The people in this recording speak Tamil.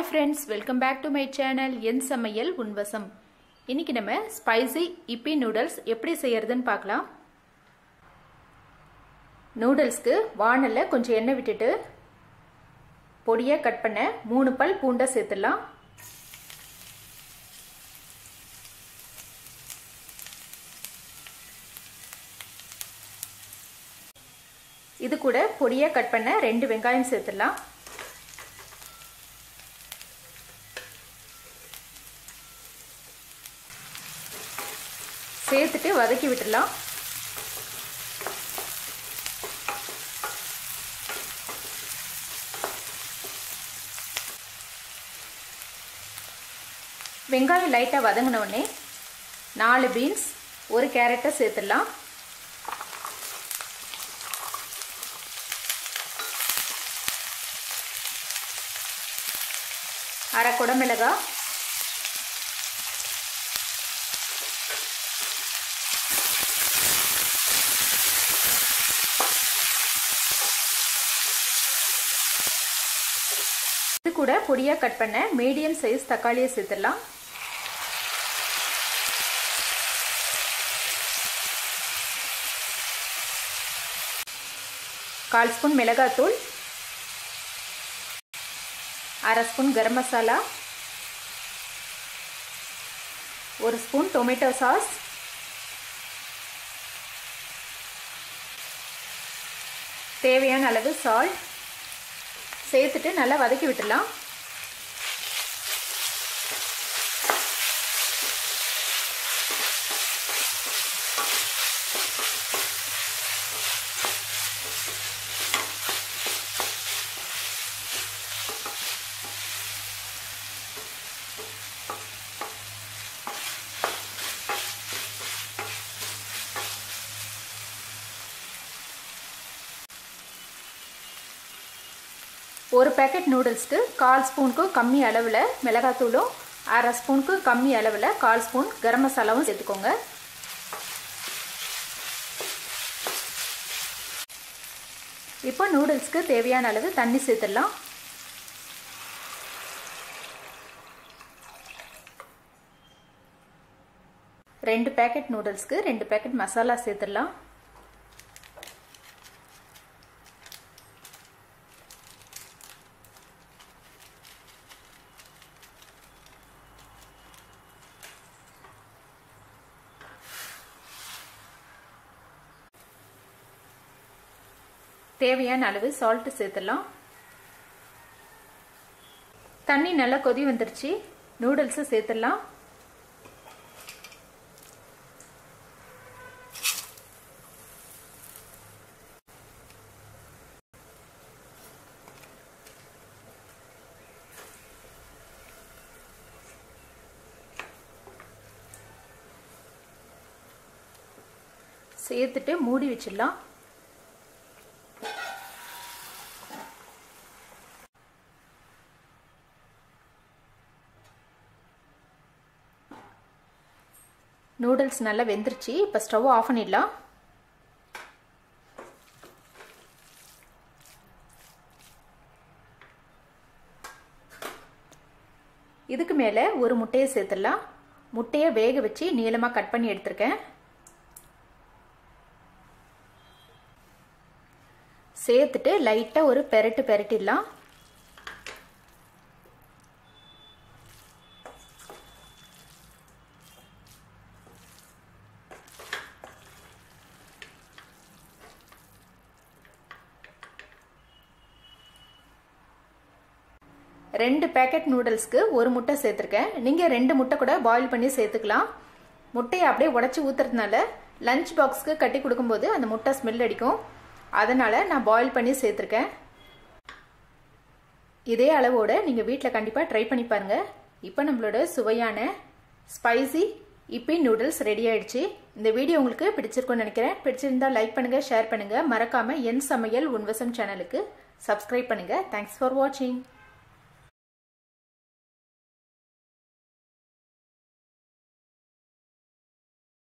hi friends welcome back to my channel என் சமையல் உன்வசம் இன்னைக்கு நம்ம ஸ்பைசி இப்பி நூடுல்ஸ் எப்படி செய்யறதுன்னு பார்க்கலாம் நூடுல்ஸ்க்கு வானலில் கொஞ்சம் எண்ணெய் விட்டுட்டு பொடியாக கட் பண்ண மூணு பல் பூண்டை சேர்த்துடலாம் இது கூட பொடியாக கட் பண்ண ரெண்டு வெங்காயம் சேர்த்துடலாம் சேர்த்துட்டு வதக்கி விட்டுடலாம் வெங்காயம் லைட்டாக வதங்கினோடனே நாலு பீன்ஸ் ஒரு கேரட்டை சேர்த்துடலாம் அரை குடமிளகா இது கூட பொடியாக கட் பண்ண மீடியம் சைஸ் தக்காளியை சேர்த்துடலாம் கால் ஸ்பூன் மிளகாத்தூள் அரை ஸ்பூன் கரம் மசாலா ஒரு ஸ்பூன் டொமேட்டோ சாஸ் தேவையான அளவு சால்ட் சேர்த்துட்டு நல்லா வதக்கி விட்டுடலாம் ஒரு பேக்கெட் நூடுல்ஸ்க்கு கால் ஸ்பூனுக்கு கம்மி அளவில் மிளகாத்தூளும் அரை ஸ்பூனுக்கு கம்மி அளவில் கால் ஸ்பூன் கரம் மசாலாவும் சேர்த்துக்கோங்க இப்போ நூடுல்ஸ்க்கு தேவையான அளவு தண்ணி சேர்த்துடலாம் ரெண்டு பேக்கெட் நூடுல்ஸ்க்கு ரெண்டு பேக்கெட் மசாலா சேர்த்துடலாம் தேவையான அளவு சால்ட்டு சேர்த்துடலாம் தண்ணி நல்லா கொதி வந்துருச்சு நூடுல்ஸை சேர்த்துடலாம் சேர்த்துட்டு மூடி வச்சிடலாம் நூடுல்ஸ் நல்லா வெந்துருச்சு இப்போ ஸ்டவ் ஆஃப் பண்ணிடலாம் இதுக்கு மேலே ஒரு முட்டையை சேர்த்துடலாம் முட்டையை வேக வச்சு நீளமாக கட் பண்ணி எடுத்திருக்கேன் சேர்த்துட்டு லைட்டாக ஒரு பெரட்டு பெரட்டிடலாம் ரெண்டு பேக்கெட் நூடுல்ஸ்க்கு ஒரு முட்டை சேர்த்துருக்கேன் நீங்கள் ரெண்டு முட்டை கூட பாயில் பண்ணி சேர்த்துக்கலாம் முட்டையை அப்படியே உடச்சி ஊற்றுறதுனால லஞ்ச் பாக்ஸ்க்கு கட்டி கொடுக்கும்போது அந்த முட்டை ஸ்மெல் அடிக்கும் அதனால் நான் பாயில் பண்ணி சேர்த்துருக்கேன் இதே அளவோடு நீங்கள் வீட்டில் கண்டிப்பாக ட்ரை பண்ணி பாருங்கள் இப்போ நம்மளோட சுவையான ஸ்பைசி இப்பி நூடுல்ஸ் ரெடி ஆயிடுச்சு இந்த வீடியோ உங்களுக்கு பிடிச்சிருக்கும்னு நினைக்கிறேன் பிடிச்சிருந்தா லைக் பண்ணுங்கள் ஷேர் பண்ணுங்கள் மறக்காமல் என் சமையல் உன்வசம் சேனலுக்கு சப்ஸ்கிரைப் பண்ணுங்கள் தேங்க்ஸ் ஃபார் வாட்சிங்